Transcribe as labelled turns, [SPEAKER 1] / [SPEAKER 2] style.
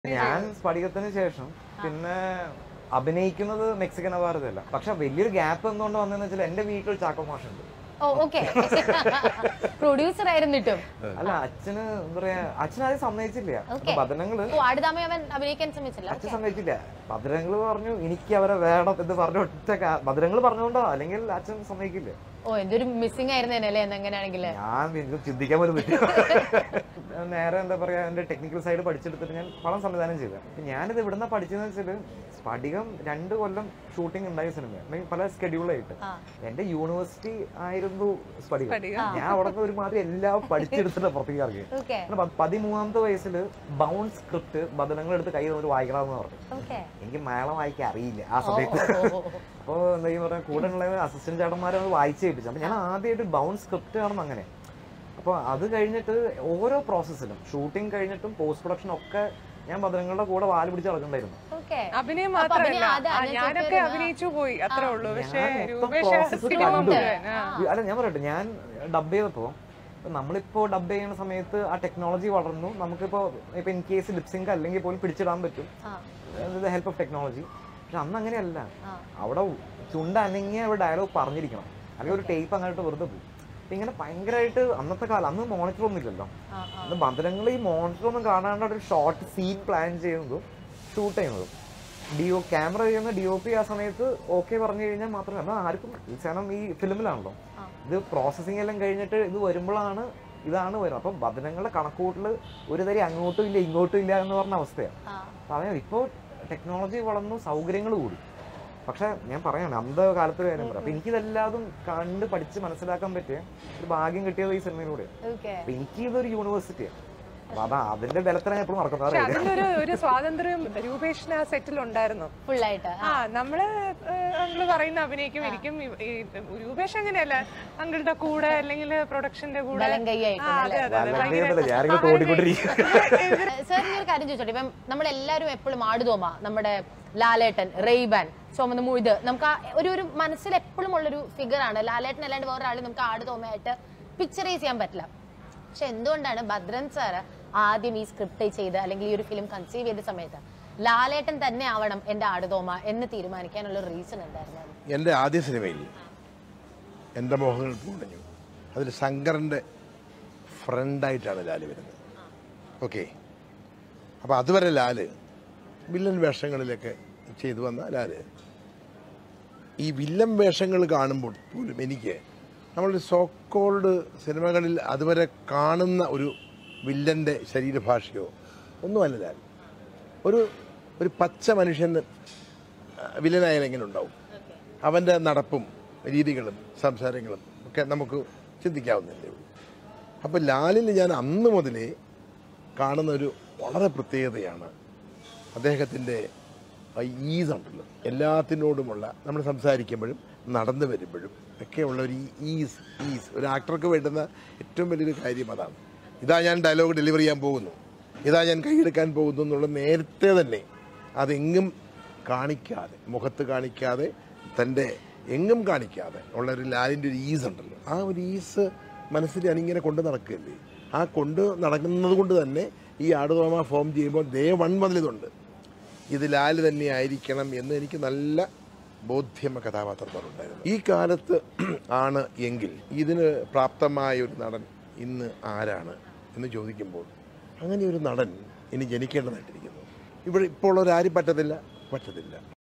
[SPEAKER 1] ഞാൻ സ്ഫടികത്തിന് ശേഷം പിന്നെ അഭിനയിക്കുന്നത് മെക്സിക്കൻ അവാർഡല്ല പക്ഷെ വലിയൊരു ഗ്യാപ്പ് എന്തുകൊണ്ട് വന്നതെന്ന് വെച്ചാൽ എന്റെ വീട്ടിൽ ചാക്കോ മാഷുണ്ട്
[SPEAKER 2] ഓ ഓക്കെ പ്രൊഡ്യൂസർ ആയിരുന്നിട്ടും
[SPEAKER 1] അല്ല അച്ഛന് എന്താ പറയാ അച്ഛൻ ആദ്യം സമ്മതിച്ചില്ല അപ്പൊ ബദനങ്ങള്
[SPEAKER 2] ഓ ആടുതാമ അവൻ അഭിനയിക്കാൻ ശ്രമിച്ചില്ല
[SPEAKER 1] അച്ഛൻ സമ്മതിച്ചില്ല ബദരങ്ങള് പറഞ്ഞു എനിക്ക് അവരെ വേണം എന്ന് പറഞ്ഞു ഒറ്റ ബദരങ്ങള് പറഞ്ഞുകൊണ്ടോ അല്ലെങ്കിൽ അച്ഛൻ സമ്മതിക്കില്ല
[SPEAKER 2] ഓ എന്തൊരു മിസ്സിംഗ് ആയിരുന്നേനല്ലേ എങ്ങനെയാണെങ്കിൽ
[SPEAKER 1] ഞാൻ എനിക്ക് ചിന്തിക്കാൻ പോലും പറ്റില്ല നേരെ എന്താ പറയാ എന്റെ ടെക്നിക്കൽ സൈഡ് പഠിച്ചെടുത്തിട്ട് ഞാൻ പടം സംവിധാനം ചെയ്തത് അപ്പൊ ഞാനിത് ഇവിടുന്ന് പഠിച്ചതെന്ന് വെച്ചാല് സ്ഫടികം രണ്ട് കൊല്ലം ഷൂട്ടിംഗ് ഉണ്ടായ സിനിമ അല്ലെങ്കിൽ പല സ്കെഡ്യൂളായിട്ട്
[SPEAKER 2] ആ.
[SPEAKER 1] എന്റെ യൂണിവേഴ്സിറ്റി ആയിരുന്നു സ്ഫടികം
[SPEAKER 3] സ്ഫടികം.
[SPEAKER 1] ഞാൻ അവിടെ ഒരുമാതിരി എല്ലാം പഠിച്ചെടുത്തിട്ട് പുറത്തേക്ക് ഇറങ്ങി
[SPEAKER 2] ഓക്കെ
[SPEAKER 1] അങ്ങനെ പ- പതിമൂന്നാമത്തെ വയസ്സിൽ ബൗണ്ട് സ്ക്രിപ്റ്റ് ബദനങ്ങൾ എടുത്ത് കൈ തന്നിട്ട് വായിക്കണമെന്ന് പറഞ്ഞു
[SPEAKER 2] ഓക്കെ
[SPEAKER 1] എനിക്ക് മലയാളം വായിക്കാൻ അറിയില്ല ആ സമയത്ത് അപ്പോൾ എന്താ ഈ പറഞ്ഞ കൂടെ ഉള്ള അസിസ്റ്റന്റ് ചേട്ടന്മാരെ അത് വായിച്ച് കേൾപ്പിച്ചു അപ്പൊ ഞാൻ ആദ്യമായിട്ട് ബൗണ്ട് സ്ക്രിപ്റ്റ് കാണും അങ്ങനെ അപ്പോൾ അത് കഴിഞ്ഞിട്ട് ഓരോ പ്രോസസ്സിലും ഷൂട്ടിംഗ് കഴിഞ്ഞിട്ടും പോസ്റ്റ് പ്രൊഡക്ഷൻ ഒക്കെ ഞാൻ ഭദ്രങ്ങളുടെ കൂടെ വാല് പിടിച്ച് നടക്കണ്ടായിരുന്നു
[SPEAKER 2] ഓക്കെ
[SPEAKER 3] അഭിനയം
[SPEAKER 2] അപ്പൊ
[SPEAKER 3] മാത്രമല്ല
[SPEAKER 2] അഭിനയം അത്
[SPEAKER 3] ആ,
[SPEAKER 2] അതിനെ
[SPEAKER 3] ഞാനൊക്കെ
[SPEAKER 2] ചുറ്റി വരുന്ന-
[SPEAKER 3] അഭിനയിച്ചു പോയി അത്രേ ഉള്ളൂ പക്ഷേ
[SPEAKER 1] ഞാൻ മൊത്തം
[SPEAKER 3] രൂപേഷ്
[SPEAKER 1] process
[SPEAKER 3] സിനിമ
[SPEAKER 1] കണ്ടു.
[SPEAKER 3] മുഴുവൻ ആ.
[SPEAKER 1] അല്ല ഞാൻ പറയട്ടെ ഞാൻ ഡബ് ചെയ്തപ്പോ ഇപ്പൊ നമ്മളിപ്പോ ഡബ് ചെയ്യുന്ന സമയത്ത് ആ ടെക്നോളജി വളർന്നു നമുക്കിപ്പോ ഇപ്പൊ ഇൻ കേസ് ലിപ്സിങ്ക് അല്ലെങ്കിൽ പോലും പിടിച്ചിടാൻ പറ്റും
[SPEAKER 2] ആ
[SPEAKER 1] ഹെൽപ്പ് ഓഫ് ടെക്നോളജി പക്ഷെ അന്ന് അങ്ങനെയല്ല
[SPEAKER 2] ആ.
[SPEAKER 1] അവിടെ ചുണ്ട അനങ്ങിയ ഒരു ഡയലോഗ് പറഞ്ഞിരിക്കണം അല്ലെങ്കിൽ ഒരു ടേപ്പ് അങ്ങോട്ട് വെറുതെ പോകും അപ്പൊ ഇങ്ങനെ ഭയങ്കരമായിട്ട് അന്നത്തെ കാലം അന്ന് മോണിറ്റർ ഒന്നും ഇല്ലല്ലോ
[SPEAKER 2] ആ ആ
[SPEAKER 1] അന്ന് ബന്ധനങ്ങൾ ഈ മോണിറ്റർ ഒന്നും കാണാണ്ട് ഒരു ഷോർട്ട് സീൻ പ്ലാൻ ചെയ്യുന്നതും ഷൂട്ട് ചെയ്യുന്നതും ഡി ഒ ക്യാമറ ചെയ്യുന്ന ഡി ഒ പി ആ സമയത്ത് ഓക്കെ പറഞ്ഞു കഴിഞ്ഞാൽ മാത്രമേ എന്നാൽ ആർക്കും ഈ സാധനം ഈ ഫിലിമിലാണല്ലോ
[SPEAKER 2] ആ.
[SPEAKER 1] ഇത് പ്രോസസ്സിംഗ് എല്ലാം കഴിഞ്ഞിട്ട് ഇത് വരുമ്പോഴാണ് ഇതാണ് വരുന്നത് അപ്പം ബദനങ്ങളുടെ കണക്കൂട്ടിൽ ഒരു തരി അങ്ങോട്ടും ഇല്ല ഇങ്ങോട്ടും ഇല്ല എന്ന് പറഞ്ഞ അവസ്ഥയാണ്
[SPEAKER 2] ആ
[SPEAKER 1] പറയാം ഇപ്പോൾ ടെക്നോളജി വളർന്നു സൗകര്യങ്ങൾ കൂടി പക്ഷെ ഞാൻ പറയാണ് അന്ത കാലത്ത് കാര്യം പറയാം അപ്പൊ എനിക്കിതെല്ലാതും കണ്ട് പഠിച്ച് മനസ്സിലാക്കാൻ പറ്റിയ ഒരു ഭാഗ്യം കിട്ടിയത് ഈ സിനിമയിലൂടെ
[SPEAKER 2] ഓക്കെ
[SPEAKER 1] അപ്പൊ എനിക്ക് ഇതൊരു യൂണിവേഴ്സിറ്റിയാണ് അപ്പൊ അതാ അതിന്റെ ബലത്തിലാണ് ഞാൻ എപ്പോഴും
[SPEAKER 3] പക്ഷെ
[SPEAKER 1] നടക്കുന്നത്
[SPEAKER 3] അതിലൊരു ഒരു സ്വാതന്ത്ര്യം രൂപേഷിന് ആ സെറ്റിൽ ഉണ്ടായിരുന്നു
[SPEAKER 2] ഫുള്ളായിട്ട്
[SPEAKER 3] ആ നമ്മള് അങ്കിള് പറയുന്ന അഭിനയിക്കും ഇരിക്കും ഈ- ഈ രൂപേഷ് അങ്ങനെയല്ല അങ്കിളുടെ കൂടെ അല്ലെങ്കിൽ പ്രൊഡക്ഷന്റെ കൂടെ
[SPEAKER 2] ബലം കൈയായിട്ട്
[SPEAKER 3] ആ, അതെ, അതെ, അതെ. ഭയങ്കര-
[SPEAKER 1] ഞാനിങ്ങനെ തോണ്ടിക്കൊണ്ടിരിക്കും
[SPEAKER 2] സാർ ഈ ഒരു കാര്യം ചോദിച്ചോട്ടെ ഇപ്പം നമ്മളെല്ലാവരും എപ്പോഴും ആടുതോമ നമ്മുടെ ലാലേട്ടൻ റെയ്ബാൻ ചുമന്ന മുഴുത് നമുക്ക് ആ ഒരു ഒരു മനസ്സിൽ എപ്പോഴും ഉള്ളൊരു ഫിഗർ ആണ് ലാലേട്ടൻ അല്ലാണ്ട് വേറൊരാൾ നമുക്ക് ആടുതോമയായിട്ട് പിക്ചറൈസ് ചെയ്യാൻ പറ്റില്ല പക്ഷെ എന്തുകൊണ്ടാണ് ഭദ്രൻ സാർ ആദ്യം ഈ സ്ക്രിപ്റ്റ് ചെയ്ത് അല്ലെങ്കിൽ ഈ ഒരു ഫിലിം കൺസീവ് ചെയ്ത സമയത്ത് ലാലേട്ടൻ തന്നെ ആവണം എന്റെ ആടുതോമ എന്ന് തീരുമാനിക്കാനുള്ള റീസൺ എന്തായിരുന്നു
[SPEAKER 4] എൻ്റെ ആദ്യ സിനിമയിൽ എൻ്റെ മോഹങ്ങൾ പൂണഞ്ഞു അതിൽ ശങ്കറിൻ്റെ ഫ്രണ്ടായിട്ടാണ് ലാല് വരുന്നത് ഓക്കെ അപ്പോൾ അതുവരെ ലാല് വില്ലൻ വേഷങ്ങളിലൊക്കെ ചെയ്തു വന്ന ലാല് ഈ വില്ലൻ വേഷങ്ങൾ കാണുമ്പോൾ പോലും എനിക്ക് നമ്മൾ സോക്കോൾഡ് സിനിമകളിൽ അതുവരെ കാണുന്ന ഒരു വില്ലൻ്റെ ശരീരഭാഷയോ ഒന്നുമല്ല ലാൽ ഒരു ഒരു പച്ച മനുഷ്യൻ വില്ലനായാലും എങ്ങനെ ഉണ്ടാവും അവൻ്റെ നടപ്പും രീതികളും സംസാരങ്ങളും ഒക്കെ നമുക്ക് ചിന്തിക്കാവുന്നതേ ഉള്ളൂ അപ്പോൾ ലാലിൽ ഞാൻ അന്ന് മുതലേ കാണുന്ന ഒരു വളരെ പ്രത്യേകതയാണ് അദ്ദേഹത്തിൻ്റെ ഈസ് ഉണ്ടല്ലോ എല്ലാത്തിനോടുമുള്ള നമ്മൾ സംസാരിക്കുമ്പോഴും നടന്നു വരുമ്പോഴും ഒക്കെയുള്ള ഒരു ഈസ് ഈസ് ഒരു ആക്ടർക്ക് വേണ്ടുന്ന ഏറ്റവും വലിയൊരു കാര്യം അതാണ് ഇതാ ഞാൻ ഡയലോഗ് ഡെലിവർ ചെയ്യാൻ പോകുന്നു ഇതാ ഞാൻ കൈയെടുക്കാൻ പോകുന്നു എന്നുള്ള നേരത്തെ തന്നെ അതെങ്ങും കാണിക്കാതെ മുഖത്ത് കാണിക്കാതെ തൻ്റെ എങ്ങും കാണിക്കാതെ ഉള്ള ഒരു ലാലിൻ്റെ ഒരു ഈസ് ഉണ്ടല്ലോ ആ ഒരു ഈസ് മനസ്സിൽ ഞാനിങ്ങനെ കൊണ്ട് നടക്കുകയല്ലേ ആ കൊണ്ട് നടക്കുന്നത് കൊണ്ട് തന്നെ ഈ ആടുതോമ ഫോം ചെയ്യുമ്പോൾ ദേ വൺ മുതലിതുണ്ട് ഇത് ലാല് തന്നെ ആയിരിക്കണം എന്ന് എനിക്ക് നല്ല ബോധ്യം കഥാപാത്രത്തിലുണ്ടായിരുന്നു ഈ കാലത്ത് ആണ് എങ്കിൽ ഇതിന് പ്രാപ്തമായ ഒരു നടൻ ഇന്ന് ആരാണ് എന്ന് ചോദിക്കുമ്പോൾ അങ്ങനെ ഒരു നടൻ ഇനി ജനിക്കേണ്ടതായിട്ടിരിക്കുന്നു ഇവിടെ ഇപ്പോൾ ഉള്ളവരാരും പറ്റത്തില്ല പറ്റത്തില്ല